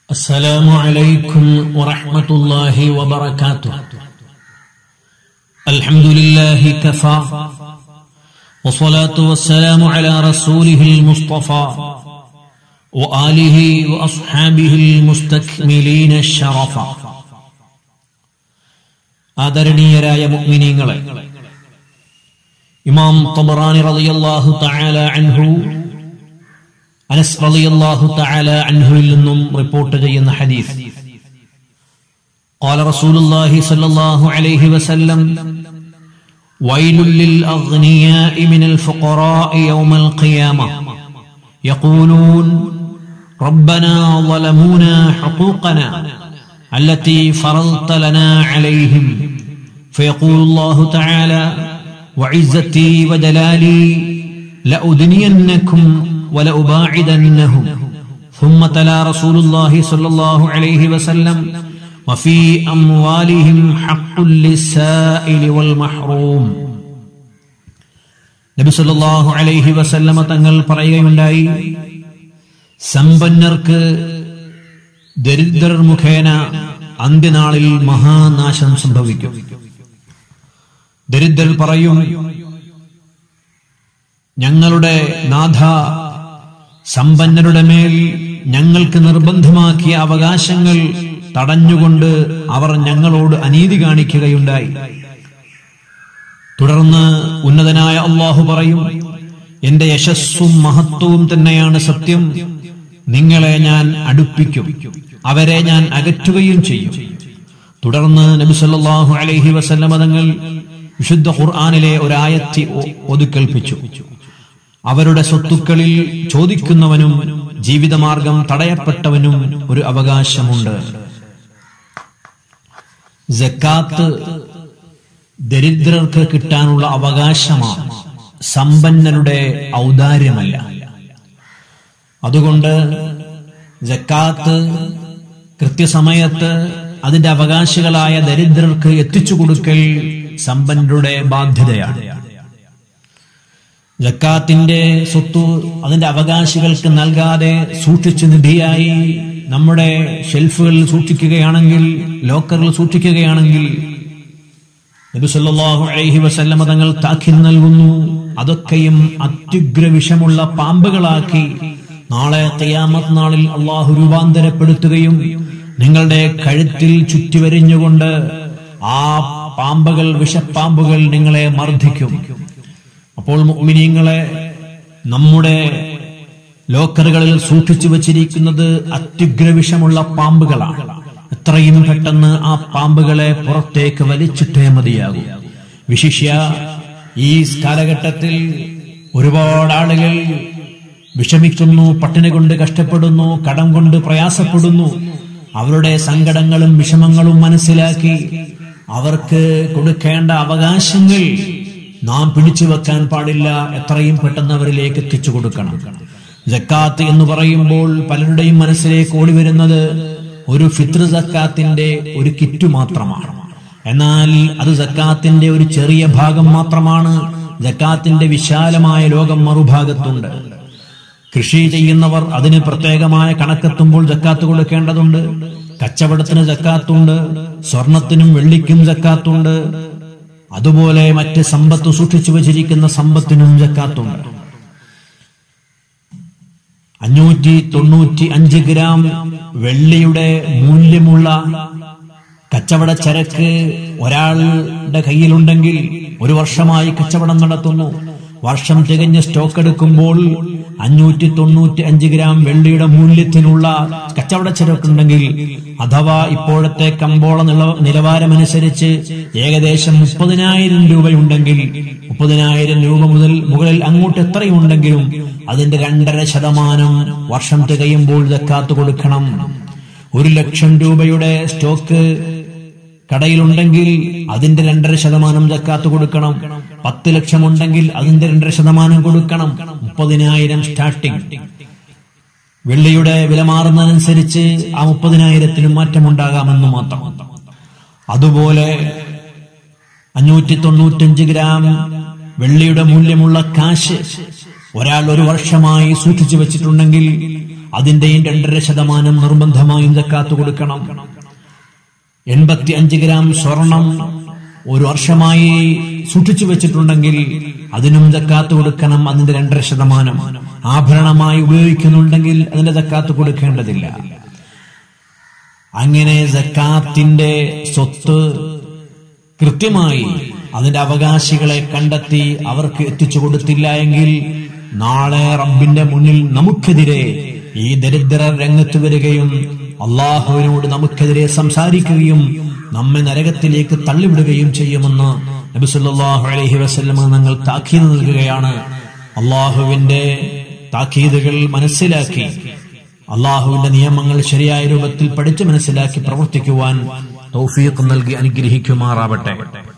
السلام عليكم ورحمة الله وبركاته الحمد لله كفى والصلاة والسلام على رسوله المصطفى وآله وأصحابه المستكملين الشرفا ആദരണീയരായ മുഅ്മിനീങ്ങളെ ഇമാം തബറാനി റളിയല്ലാഹു തആല അൻഹു അനസ് റളിയല്ലാഹു തആല അൻഹുവിൽ നിന്നും റിപ്പോർട്ട് ചെയ്യുന്ന ഹദീസ് قال رسول الله صلى الله عليه وسلم ويل للأغنياء من الفقراء يوم القيامة يقولون ربنا ظلمونا حقوقنا التي فرضت لنا عليهم فيقول الله تعالى وعزتي وجلالي لأدنينكم ولأباعدنهم ثم تلا رسول الله صلى الله عليه وسلم وفي أموالهم حق للسائل والمحروم നബി സല്ലല്ലാഹു അലൈഹി വസല്ലമ തങ്ങൾ പറയുകയുണ്ടായി സമ്പന്നർക്ക് ദരിദ്രർ മുഖേന അന്ത്യനാളിൽ മഹാനാശം സംഭവിക്കും ദരിദ്രർ പറയും ഞങ്ങളുടെ നാഥ സമ്പന്നരുടെ മേൽ ഞങ്ങൾക്ക് നിർബന്ധമാക്കിയ അവകാശങ്ങൾ തടഞ്ഞുകൊണ്ട് അവർ ഞങ്ങളോട് അനീതി കാണിക്കുകയുണ്ടായി തുടർന്ന് ഉന്നതനായ അള്ളാഹു പറയും എന്റെ യശസ്സും മഹത്വവും തന്നെയാണ് സത്യം നിങ്ങളെ ഞാൻ അടുപ്പിക്കും അവരെ ഞാൻ അകറ്റുകയും ചെയ്യും തുടർന്ന് നബി സല്ലല്ലാഹു അലൈഹി വസല്ലമ തങ്ങൾ വിശുദ്ധ ഖുർആനിലെ ഒരായത്തി ഒതുക്കൽപ്പിച്ചു അവരുടെ സ്വത്തുക്കളിൽ ചോദിക്കുന്നവനും ജീവിതമാർഗം തടയപ്പെട്ടവനും ഒരു അവകാശമുണ്ട് ജക്കാത്ത് ദരിദ്രർക്ക് കിട്ടാനുള്ള അവകാശമാണ് സമ്പന്നരുടെ ഔദാര്യമല്ല അതുകൊണ്ട് ജക്കാത്ത് കൃത്യസമയത്ത് അതിന്റെ അവകാശികളായ ദരിദ്രർക്ക് എത്തിച്ചു കൊടുക്കൽ സമ്പന്നരുടെ ബാധ്യതയാണ് ജക്കാത്തിന്റെ സ്വത്ത് അതിന്റെ അവകാശികൾക്ക് നൽകാതെ സൂക്ഷിച്ചു നിധിയായി നമ്മുടെ ഷെൽഫുകളിൽ സൂക്ഷിക്കുകയാണെങ്കിൽ ലോക്കറിൽ സൂക്ഷിക്കുകയാണെങ്കിൽ നബി സല്ലല്ലാഹു അലൈഹി വസല്ലമ തങ്ങൾ താഖിൻ നൽകുന്നു അതൊക്കെയും അത്യുഗ്ര വിഷമുള്ള പാമ്പുകളാക്കി നാളെ ഖിയാമത്ത് നാളിൽ അള്ളാഹു രൂപാന്തരപ്പെടുത്തുകയും നിങ്ങളുടെ കഴുത്തിൽ ചുറ്റിവരിഞ്ഞുകൊണ്ട് ആ പാമ്പുകൾ വിഷപ്പാമ്പുകൾ നിങ്ങളെ മർദ്ദിക്കും അപ്പോൾ മുഅ്മിനീങ്ങളെ നമ്മുടെ ലോക്കറുകളിൽ സൂക്ഷിച്ചു വച്ചിരിക്കുന്നത് അത്യുഗ്രവിഷമുള്ള പാമ്പുകളാണ് എത്രയും പെട്ടെന്ന് ആ പാമ്പുകളെ പുറത്തേക്ക് വലിച്ചിട്ടേ മതിയാകും വിശിഷ്യ ഈ കാലഘട്ടത്തിൽ ഒരുപാട് ആളുകൾ വിഷമിക്കുന്നു പട്ടിണി കൊണ്ട് കഷ്ടപ്പെടുന്നു കടം കൊണ്ട് പ്രയാസപ്പെടുന്നു അവരുടെ സങ്കടങ്ങളും വിഷമങ്ങളും മനസ്സിലാക്കി അവർക്ക് കൊടുക്കേണ്ട അവകാശങ്ങൾ നാം പിടിച്ചു വെക്കാൻ പാടില്ല എത്രയും പെട്ടെന്ന് അവരിലേക്ക് എത്തിച്ചു കൊടുക്കണം ജക്കാത്ത് എന്ന് പറയുമ്പോൾ പലരുടെയും മനസ്സിലേക്ക് ഓടി വരുന്നത് ഒരു ഫിത്ർ ജക്കാത്തിന്റെ ഒരു കിറ്റ് മാത്രമാണ് എന്നാൽ അത് ജക്കാത്തിന്റെ ഒരു ചെറിയ ഭാഗം മാത്രമാണ് ജക്കാത്തിന്റെ വിശാലമായ ലോകം മറുഭാഗത്തുണ്ട് കൃഷി ചെയ്യുന്നവർ അതിന് പ്രത്യേകമായ കണക്കെത്തുമ്പോൾ ജക്കാത്ത് കൊടുക്കേണ്ടതുണ്ട് കച്ചവടത്തിന് ജക്കാത്തുണ്ട് സ്വർണത്തിനും വെള്ളിക്കും ജക്കാത്തുണ്ട് അതുപോലെ മറ്റ് സമ്പത്ത് സൂക്ഷിച്ചു വച്ചിരിക്കുന്ന സമ്പത്തിനും ജക്കാത്തുണ്ട് അഞ്ഞൂറ്റി തൊണ്ണൂറ്റി അഞ്ച് ഗ്രാം വെള്ളിയുടെ മൂല്യമുള്ള കച്ചവട ചരക്ക് ഒരാളുടെ കയ്യിലുണ്ടെങ്കിൽ ഒരു വർഷമായി കച്ചവടം നടത്തുന്നു വർഷം തികഞ്ഞ് സ്റ്റോക്ക് എടുക്കുമ്പോൾ അഞ്ഞൂറ്റി തൊണ്ണൂറ്റി അഞ്ച് ഗ്രാം വെള്ളിയുടെ മൂല്യത്തിനുള്ള കച്ചവട ചരക്കുണ്ടെങ്കിൽ അഥവാ ഇപ്പോഴത്തെ കമ്പോള നിലവാരമനുസരിച്ച് ഏകദേശം മുപ്പതിനായിരം രൂപയുണ്ടെങ്കിൽ മുപ്പതിനായിരം രൂപ മുതൽ മുകളിൽ അങ്ങോട്ട് എത്രയുണ്ടെങ്കിലും അതിന്റെ രണ്ടര ശതമാനം വർഷം തികയുമ്പോൾ ജക്കാത്ത് കൊടുക്കണം ഒരു ലക്ഷം രൂപയുടെ സ്റ്റോക്ക് കടയിലുണ്ടെങ്കിൽ അതിന്റെ രണ്ടര ശതമാനം ജക്കാത്ത് കൊടുക്കണം പത്ത് ലക്ഷം ഉണ്ടെങ്കിൽ അതിന്റെ രണ്ടര ശതമാനം കൊടുക്കണം മുപ്പതിനായിരം സ്റ്റാർട്ടിംഗ് വെള്ളിയുടെ വില മാറുന്നതനുസരിച്ച് ആ മുപ്പതിനായിരത്തിനും മാറ്റമുണ്ടാകാമെന്ന് മാത്രം അതുപോലെ അഞ്ഞൂറ്റി തൊണ്ണൂറ്റഞ്ച് ഗ്രാം വെള്ളിയുടെ മൂല്യമുള്ള കാശ് ഒരാൾ ഒരു വർഷമായി സൂക്ഷിച്ചു വെച്ചിട്ടുണ്ടെങ്കിൽ അതിന്റെയും രണ്ടര ശതമാനം നിർബന്ധമായും ജക്കാത്ത് കൊടുക്കണം എൺപത്തി അഞ്ച് ഗ്രാം സ്വർണം ഒരു വർഷമായി സൂക്ഷിച്ചു വെച്ചിട്ടുണ്ടെങ്കിൽ അതിനും ജക്കാത്ത് കൊടുക്കണം അതിന്റെ രണ്ടര ശതമാനം ആഭരണമായി ഉപയോഗിക്കുന്നുണ്ടെങ്കിൽ അതിന്റെ ജക്കാത്ത് കൊടുക്കേണ്ടതില്ല അങ്ങനെ ജക്കാത്തിന്റെ സ്വത്ത് കൃത്യമായി അതിന്റെ അവകാശികളെ കണ്ടെത്തി അവർക്ക് എത്തിച്ചു കൊടുത്തില്ല എങ്കിൽ നാളെ റബ്ബിന്റെ മുന്നിൽ നമുക്കെതിരെ ഈ ദരിദ്ര രംഗത്ത് വരികയും അള്ളാഹുവിനോട് നമുക്കെതിരെ സംസാരിക്കുകയും നമ്മെ നരകത്തിലേക്ക് തള്ളിവിടുകയും ചെയ്യുമെന്ന് നബിസുല്ലാഹു അലൈഹി വസല്ലമ ഞങ്ങൾ താക്കീത് നൽകുകയാണ് അള്ളാഹുവിന്റെ താക്കീതുകൾ മനസ്സിലാക്കി അള്ളാഹുവിന്റെ നിയമങ്ങൾ ശരിയായ രൂപത്തിൽ പഠിച്ചു മനസ്സിലാക്കി പ്രവർത്തിക്കുവാൻ തൗഫീഖ് നൽകി അനുഗ്രഹിക്കുമാറാവട്ടെ